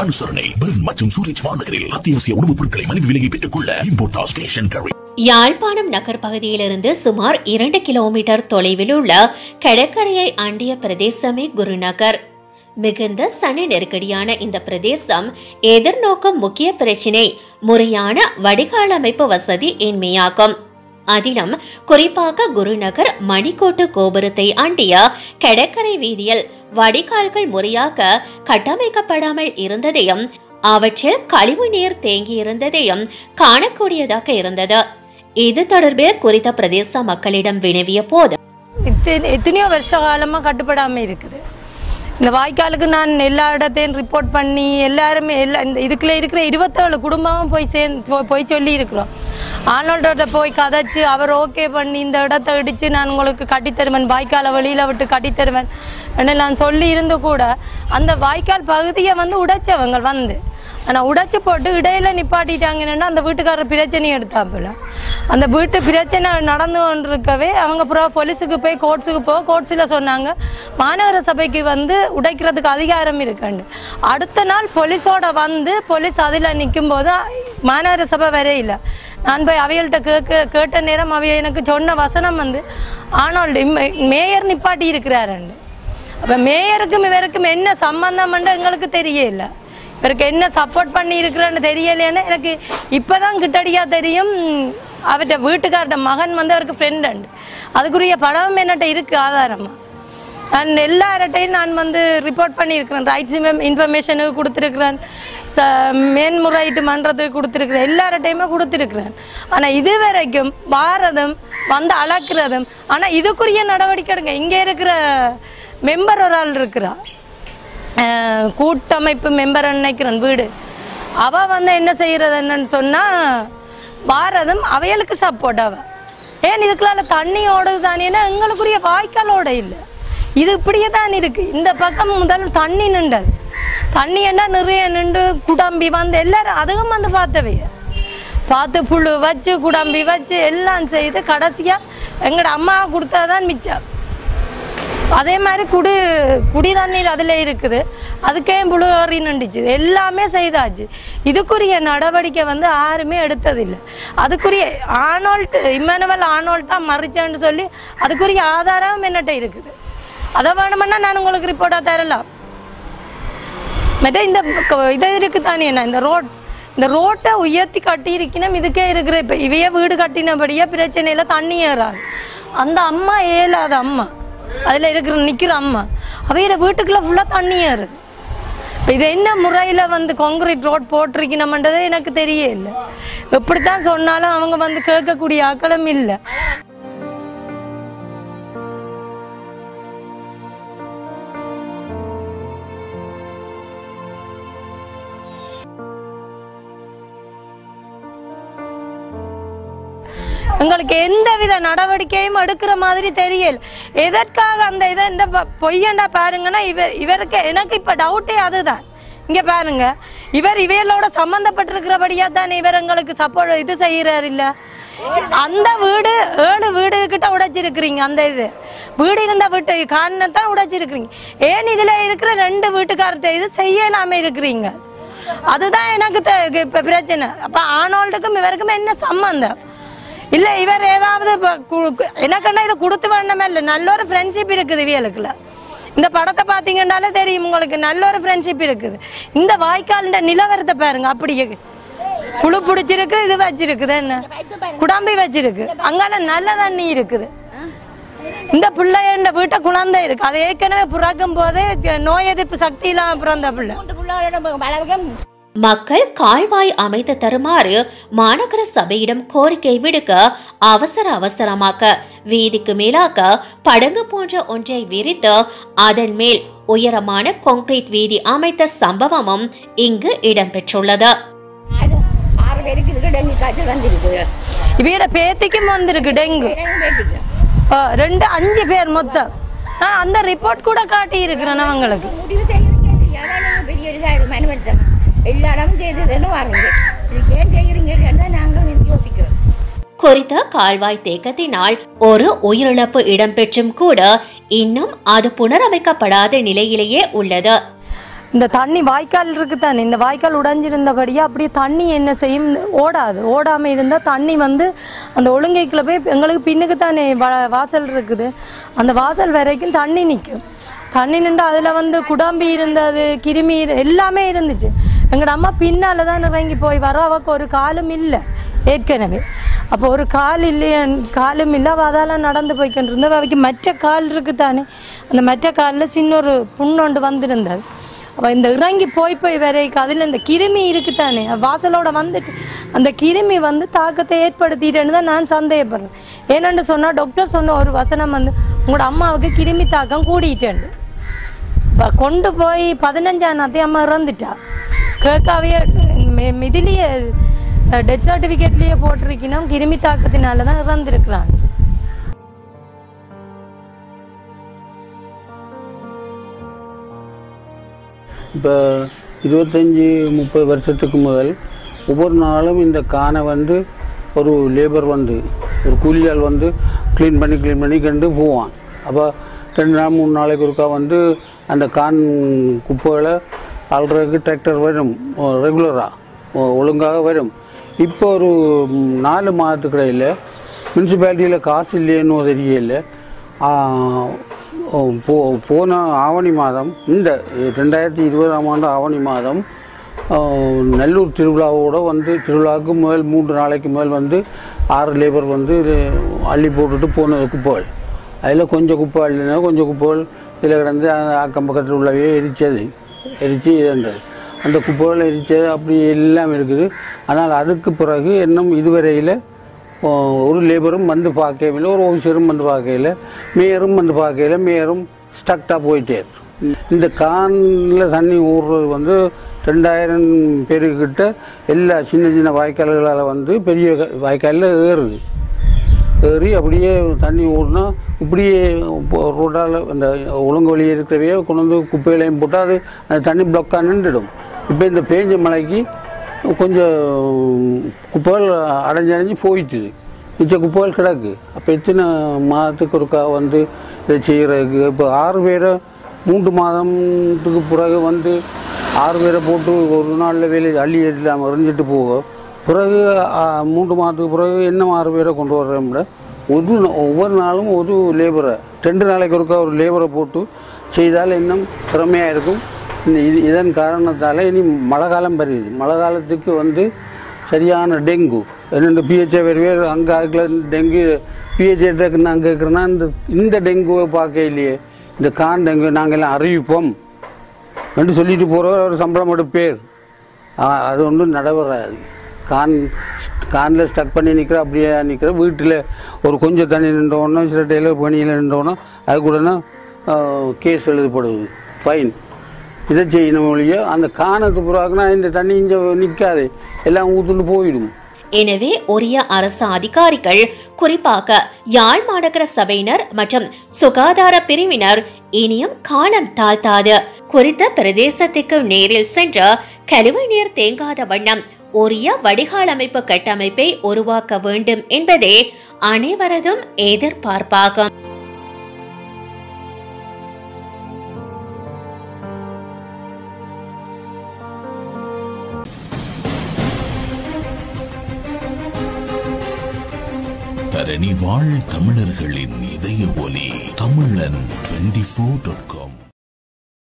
அனுசரணை பெர்ன் மற்றும் சூரிச் மாநகரில் அத்தியாவசிய உணவுப் பொருட்களை மலிவு விலையை பெற்றுக் கொள்ள importers cash and carry Yazhpanam நகர் பகுதியிலிருந்து சுமார் இரண்டு கிலோமீட்டர் தொலைவில் உள்ள கடற்கரையை அண்டிய பிரதேசமே குருநகர் மிகுந்த சனி நெருக்கடியான இந்த பிரதேசம் எதிர்நோக்கும் முக்கிய பிரச்சினை முறையான வடிகால் அமைப்பு வசதி இன்மையாகும் அதிலும் குறிப்பாக குருநகர் மணிக்கோட்டு கோபுரத்தை அண்டிய கடற்கரை வீதியில் வடிகால்கள் முறையாக கட்டமைக்கப்படாமல் இருந்ததையும் அவற்றில் கழிவு நீர் தேங்கியிருந்ததையும் காணக்கூடியதாக இருந்தது இது தொடர்பில் குறித்த பிரதேச மக்களிடம் வினவிய போது இத்தனை எத்தனையோ வருஷ காலமாக கட்டுப்படாமல் இருக்குது இந்த வாய்க்காலுக்கு நான் எல்லா இடத்தையும் ரிப்போர்ட் பண்ணி எல்லாருமே எல்லா இந்த இதுக்குள்ள இருக்கிற இருபத்தேழு குடும்பமும் போய் சேர்ந்து போய் போய் சொல்லி இருக்கிறோம் ஆனோல்ட போய் கதைச்சு அவர் ஓகே பண்ணி இந்த இடத்த இடித்து நான் உங்களுக்கு கட்டித்தருவேன் வாய்க்காலை வெளியில் விட்டு கட்டித்தருவேன் என்று நான் சொல்லி இருந்து கூட அந்த வாய்க்கால் பகுதியை வந்து உடைச்சவங்க வந்து ஆனால் உடைச்சு போட்டு இடையில நிப்பாட்டிட்டாங்கன்னா அந்த வீட்டுக்காரர் பிரச்சனை எடுத்தாப்புல அந்த வீட்டு பிரச்சனை நடந்து கொண்டிருக்கவே அவங்க அப்புறம் போலீஸுக்கு போய் கோர்ட்ஸுக்கு போக கோர்ட்ஸில் சொன்னாங்க மாநகர சபைக்கு வந்து உடைக்கிறதுக்கு அதிகாரம் இருக்குண்டு அடுத்த நாள் போலீஸோட வந்து போலீஸ் அதில் நிற்கும் போது மாநகர சபை வரையில நான் போய் அவைகள்கிட்ட கேட்க கேட்ட நேரம் அவைய எனக்கு சொன்ன வசனம் வந்து ஆனால்டு மேயர் நிப்பாட்டி இருக்கிறாருண்டு அப்போ மேயருக்கும் இவருக்கும் என்ன சம்பந்தம்ன்ட்டு எங்களுக்கு தெரியல இவருக்கு என்ன சப்போர்ட் பண்ணி இருக்கிறேன்னு தெரியலைன்னு எனக்கு இப்போதான் கிட்டடியா தெரியும் அவர்கிட்ட வீட்டுக்கார்ட்ட மகன் வந்து அவருக்கு ஃப்ரெண்ட் உண்டு அதுக்குரிய படம் என்னட்ட இருக்கு ஆதாரமா நான் எல்லார்ட்டையும் நான் வந்து ரிப்போர்ட் பண்ணியிருக்கிறேன் ரைட்ஸ் இன்ஃபர்மேஷனுக்கு கொடுத்துருக்குறேன் ச மேன்முறையீட்டு மன்றத்துக்கு கொடுத்துருக்குறேன் எல்லார்ட்டையுமே கொடுத்துருக்குறேன் ஆனால் இது வரைக்கும் வாரதும் வந்து அளக்குறதும் ஆனால் இதுக்குரிய நடவடிக்கை எடுங்க இங்கே இருக்கிற மெம்பர் ஒரு ஆள் இருக்கிறா அஹ் கூட்டமைப்பு மெம்பர் நினைக்கிறேன் வீடு அவ வந்து என்ன செய்யறது என்னன்னு சொன்னா வாரதும் அவைகளுக்கு சப்போர்ட் அவ ஏன் இதுக்குள்ளால தண்ணி ஓடுது தானேன்னா எங்களுக்குரிய வாய்க்காலோட இல்லை இது இப்படியே தான் இருக்கு இந்த பக்கம் முதல் தண்ணி நின்றது தண்ணி என்ன நிறைய நின்று குடம்பி வந்து எல்லாரும் அதுவும் வந்து பார்த்தவைய பார்த்து புழு வச்சு குடம்பி வச்சு எல்லாம் செய்து கடைசியா எங்கட அம்மா கொடுத்தாதான் மிச்சம் அதே மாதிரி குடி குடி தண்ணீர் அதில் இருக்குது அதுக்கே புழுகறி நண்டுச்சு எல்லாமே செய்தாச்சு இதுக்குரிய நடவடிக்கை வந்து யாருமே எடுத்ததில்லை அதுக்குரிய ஆனோல்ட் இம்மானுவல் ஆனோல்ட் தான் மறிச்சேன்னு சொல்லி அதுக்குரிய ஆதாரம் என்னட்ட இருக்குது அதை வேணுமென்னா நான் உங்களுக்கு ரிப்போர்ட்டாக தரலாம் மற்ற இந்த க- இது இருக்கு தானே என்ன இந்த ரோட் இந்த ரோட்டை உயர்த்தி கட்டியிருக்கணும் இதுக்கே இருக்கிற இப்போ இவைய வீடு கட்டினபடியே பிரச்சனையில் தண்ணி ஏறாது அந்த அம்மா ஏலாத அம்மா அதில் இருக்கிற நிற்கிற அம்மா அவையோட வீட்டுக்குள்ளே ஃபுல்லாக தண்ணி ஏறுது இப்ப இது என்ன முறையில் வந்து கான்கிரீட் ரோட் போட்டிருக்கணும்ன்றதே எனக்கு தெரியல எப்படித்தான் சொன்னாலும் அவங்க வந்து கேட்கக்கூடிய ஆக்களும் இல்லை எங்களுக்கு எந்தவித நடவடிக்கையும் எடுக்கிற மாதிரி தெரியல எதற்காக அந்த இதை இந்த ப- பொய்யண்டா பாருங்கன்னா இவர் இவருக்கு எனக்கு இப்ப டவுட்டே அதுதான் இங்க பாருங்க இவர் இவையலோட சம்பந்தப்பட்டிருக்கிறபடியா தான் இவர் எங்களுக்கு சப்போர்ட் இது செய்யறாரு இல்ல அந்த வீடு ஏழு வீடு கிட்ட உடைச்சிருக்கிறீங்க அந்த இது வீடு இருந்த வீட்டு காரணத்தான் உடைச்சிருக்கிறீங்க ஏன் இதுல இருக்கிற ரெண்டு வீட்டுக்கார்ட்ட இது செய்யலாம இருக்கிறீங்க அதுதான் எனக்கு தெ- இப்ப பிரச்சனை அப்ப ஆனோல்டுக்கும் இவருக்கும் என்ன சம்பந்தம் இல்ல இவர் ஏதாவது இப்ப கு- கு- எனக்குன்னா இதை கொடுத்து வேணுமே இல்லை நல்ல ஒரு ஃப்ரெண்ட்ஷிப் இருக்குது இவியலுக்குள்ள இந்த படத்தை பார்த்தீங்கன்னாலே தெரியும் உங்களுக்கு நல்ல ஒரு ஃப்ரெண்ட்ஷிப் இருக்குது இந்த வாய்க்காலிന്റെ நிலவரத்தை பாருங்க அப்படியே புழு பிடிச்சிருக்கு இது வச்சிருக்குது என்ன குடம்பி வச்சிருக்கு அங்கால நல்ல தண்ணி இருக்குது இந்த பிள்ளைய வீட்டை குழந்தை இருக்கு அது ஏற்கனவே பிறக்கும் போதே நோய் எதிர்ப்பு சக்தி இல்லாம பிறந்த பிள்ளை மக்கள் கால்வாய் அமைத்து தருமாறு மாநகர சபையிடம் கோரிக்கை விடுக்க அவசர அவசரமாக்க வீதிக்கு மேலாக படகு போன்ற ஒன்றை விரித்து அதன் மேல் உயரமான கான்கிரீட் வீதி அமைத்த சம்பவமும் இங்கு இடம்பெற்றுள்ளது ஆறு ஆறு பேருக்கு இதுக்கு டெங்கு காய்ச்சல் வந்திருக்குது இவையோட பேத்திக்கும் வந்திருக்கு டெங்கு ரெண்டு பேருக்கு ஆ, ரெண்டு அஞ்சு பேர் மொத்தம் ஆ, அந்த ரிப்போர்ட் கூட காட்டி இருக்கிறேன் அவங்களுக்கு முடிவு செய்யறீங்க யாராலும் பெரிய இதாயிடும் மனுவெடுத்தோம் எல்லா இடமும் செய்ததுன்னு வாருங்க இதுக்கு ஏன் செய்யறீங்க நாங்களும் யோசிக்கிறோம் குறித்த கால்வாய் தேக்கத்தினால் ஒரு உயிரிழப்பு இடம்பெற்றும் கூட இன்னும் அது புனரமைக்கப்படாத நிலையிலேயே உள்ளது இந்த தண்ணி வாய்க்கால் இருக்கு தானே இந்த வாய்க்கால் உடைஞ்சிருந்தபடியே அப்படியே தண்ணி என்ன செய்யும் ஓடாது ஓடாமல் இருந்தால் தண்ணி வந்து அந்த ஒழுங்கைக்குள்ள போய் எங்களுக்கு பின்னுக்கு தானே வா வாசல் இருக்குது அந்த வாசல் வரைக்கும் தண்ணி நிற்கும் தண்ணி நின்று அதில் வந்து குடாம்பி இருந்தது கிருமி இரு- எல்லாமே இருந்துச்சு எங்களோட அம்மா பின்னால் தான் இறங்கி போய் வர அவக்கு ஒரு காலும் இல்லை ஏற்கனவே அப்போ ஒரு கால் இல்லையே காலும் இல்லை அவள் அதெல்லாம் நடந்து போய்க்கிட்டு இருந்தா அவைக்கு மற்ற கால் இருக்கு தானே அந்த மற்ற காலில் சின்ன ஒரு புண்ணொண்டு வந்திருந்தது அவள் இந்த இறங்கி போய் போய் வரைக்கும் அதில் இந்த கிருமி இருக்கு தானே வாசலோட வந்துட்டு அந்த கிருமி வந்து தாக்கத்தை ஏற்படுத்திட்டேன்னு தான் நான் சந்தேகப்படுறேன் ஏன்னு சொன்னால் டாக்டர் சொன்ன ஒரு வசனம் வந்து உங்களோட அம்மாவுக்கு கிருமி தாக்கம் கூடிட்டேன் வ- கொண்டு போய் பதினஞ்சாம் நாத்தி அம்மா இறந்துட்டா கேட்காவே மிதிலேயே டெத் சர்டிஃபிகேட்லேயே போட்டிருக்கணும் கிருமி தாக்கத்தினால தான் இறந்துருக்குறான் இப்போ இருபத்தஞ்சி முப்பது வருஷத்துக்கு முதல் ஒவ்வொரு நாளும் இந்த கானை வந்து ஒரு லேபர் வந்து ஒரு கூலியாள் வந்து க்ளீன் பண்ணி க்ளீன் பண்ணி கண்டு போவான் அப்போ ரெண்டு நாள் மூணு நாளைக்கு ஒருக்கா வந்து அந்த கான் குப்பைகளை அல்றதுக்கு டிராக்டர் வரும் ரெகுலராக ஒழுங்காக வரும் இப்போ ஒரு ம், நாலு மாதத்துக்கு இடையில் முனிசிபாலிட்டியில் காசு இல்லைன்னு தெரியல ஆ, ஓ, போ போன ஆவணி மாதம் இந்த ரெண்டாயிரத்தி இருபதாம் ஆண்டு ஆவணி மாதம் ஆ, நல்லூர் திருவிழாவோட வந்து திருவிழாவுக்கு முதல் மூன்று நாளைக்கு முதல் வந்து ஆறு லேபர் வந்து இது அள்ளி போட்டுட்டு போனது குப்பைகள் அதில் கொஞ்சம் குப்பை அள்ளினா கொஞ்சம் குப்பைகள் இதில் கிடந்து அந்த அக்கம் பக்கத்தில் உள்ளவே எரிச்சது எரித்து இருந்தது அந்த குப்பைகள் எரிச்சது அப்படி எல்லாம் இருக்குது ஆனால் அதுக்கு பிறகு இன்னும் இதுவரையில் ஓ, ஒரு லேபரும் வந்து பார்க்கவில்லை ஒரு ஆஃபீஸரும் வந்து பார்க்கல மேயரும் வந்து பார்க்கல மேயரும் ஸ்டக்டாக போயிட்டே இருக்கு. இந்த கானில் தண்ணி ஊறுறது வந்து ரெண்டாயிரம் பேருக்கிட்ட எல்லா சின்ன சின்ன வாய்க்கால்களால் வந்து பெரிய வாய்க்காலில் ஏறுது ஏறி அப்படியே தண்ணி ஓடினா இப்படியே ரோட்டால் அந்த ஒழுங்கு வழி இருக்கிறவையே கொண்டு வந்து குப்பைகளையும் போட்டு அது அந்த தண்ணி பிளாக்காக நின்றுடும் இப்போ இந்த பேஞ்ச மழைக்கு கொஞ்சம் குப்பைகள் அடைஞ்சு அடைஞ்சு போயிட்டுது மிச்ச குப்பைகள் கிடக்கு அப்போ எத்தனை மாதத்துக்கு ஒருக்கா வந்து இதை செய்கிறதுக்கு இப்போ ஆறு பேரை மூன்று மாதத்துக்கு பிறகு வந்து ஆறு பேரை போட்டு ஒரு நாளில் வேலை அள்ளி எறியலாம் எறிஞ்சிட்டு போக பிறகு ஆ, மூன்று மாதத்துக்கு பிறகு என்ன ஆறு பேரை கொண்டு வர்றோம்ல ஒரு நா- ஒவ்வொரு நாளும் ஒரு லேபரை ரெண்டு நாளைக்கு ஒருக்கா ஒரு லேபரை போட்டு செய்தால் இன்னும் திறமையாக இருக்கும் இந்த இது இதன் காரணத்தால் இனி மழை காலம் வருது மழை காலத்துக்கு வந்து சரியான டெங்கு ரெண்டு பிஹெச்ஏ வருவே அங்கே அதுக்குள்ள டெங்கு பிஹெச்ஏ நான் கேட்குறேன்னா இந்த இந்த டெங்குவை பார்க்க இல்லையே இந்த கான் டெங்கு நாங்கள் எல்லாம் அறிவிப்போம் என்று சொல்லிட்டு போகிற ஒரு சம்பளம் எடுப்பேர் ஆ, அது ஒன்றும் நடைபெறாது கான் கானில் ஸ்டக் பண்ணி நிற்கிற அப்படியே நிற்கிற வீட்டில் ஒரு கொஞ்சம் தண்ணி நின்றோன்னா சில டெய்லர் பணியில் நின்றோன்னா அதுக்கு உடனே கேஸ் எழுதப்படுது ஃபைன் இதை செய்யணும் ஒழிய அந்த காணத்து புறாக்குனா இந்த தண்ணி இங்கே நிற்காது எல்லாம் ஊத்துண்டு போயிடும் எனவே உரிய அரசு அதிகாரிகள் குறிப்பாக யாழ் மாநகர சபையினர் மற்றும் சுகாதார பிரிவினர் இனியும் காலம் தாழ்த்தாது குறித்த பிரதேசத்துக்கு நேரில் சென்று கழிவு நீர் தேங்காத வண்ணம் உரிய வடிகால் அமைப்பு கட்டமைப்பை உருவாக்க வேண்டும் என்பதே அனைவரதும் எதிர்பார்ப்பாகும் தரணி வாழ் தமிழர்களின் இதய ஒலி தமிழன் டுவெண்டி ஃபோர் டாட் காம்